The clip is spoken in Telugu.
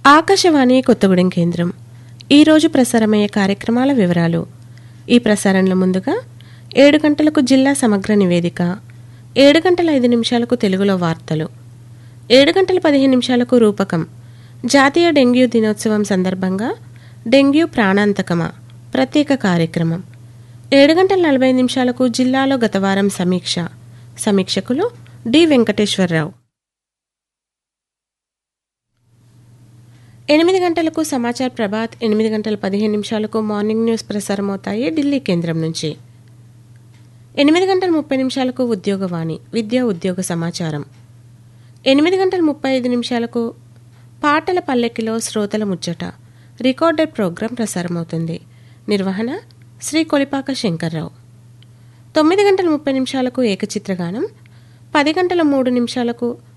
ఆకాశవాణి కొత్తగూడెం కేంద్రం ఈరోజు ప్రసారమయ్యే కార్యక్రమాల వివరాలు ఈ ప్రసారంలో ముందుగా ఏడు గంటలకు జిల్లా సమగ్ర నివేదిక ఏడు గంటల ఐదు నిమిషాలకు తెలుగులో వార్తలు ఏడు గంటల పదిహేను నిమిషాలకు రూపకం జాతీయ డెంగ్యూ దినోత్సవం సందర్భంగా డెంగ్యూ ప్రాణాంతకమా ప్రత్యేక కార్యక్రమం ఏడు గంటల నలభై ఐదు నిమిషాలకు జిల్లాలో గత వారం సమీక్ష సమీక్షకులు డి వెంకటేశ్వరరావు ఎనిమిది గంటలకు సమాచార్ ప్రభాత్ ఎనిమిది గంటల పదిహేను నిమిషాలకు మార్నింగ్ న్యూస్ ప్రసారమవుతాయి ఢిల్లీ కేంద్రం నుంచి ఎనిమిది గంటల ముప్పై నిమిషాలకు ఉద్యోగవాణి విద్యా ఉద్యోగ సమాచారం ఎనిమిది గంటల ముప్పై ఐదు నిమిషాలకు పాటల పల్లెకిలో శ్రోతల ముచ్చట రికార్డర్ ప్రోగ్రాం ప్రసారమవుతుంది నిర్వహణ శ్రీ కొలిపాక శంకర్రావు తొమ్మిది గంటల ముప్పై నిమిషాలకు ఏకచిత్రగానం పది గంటల మూడు నిమిషాలకు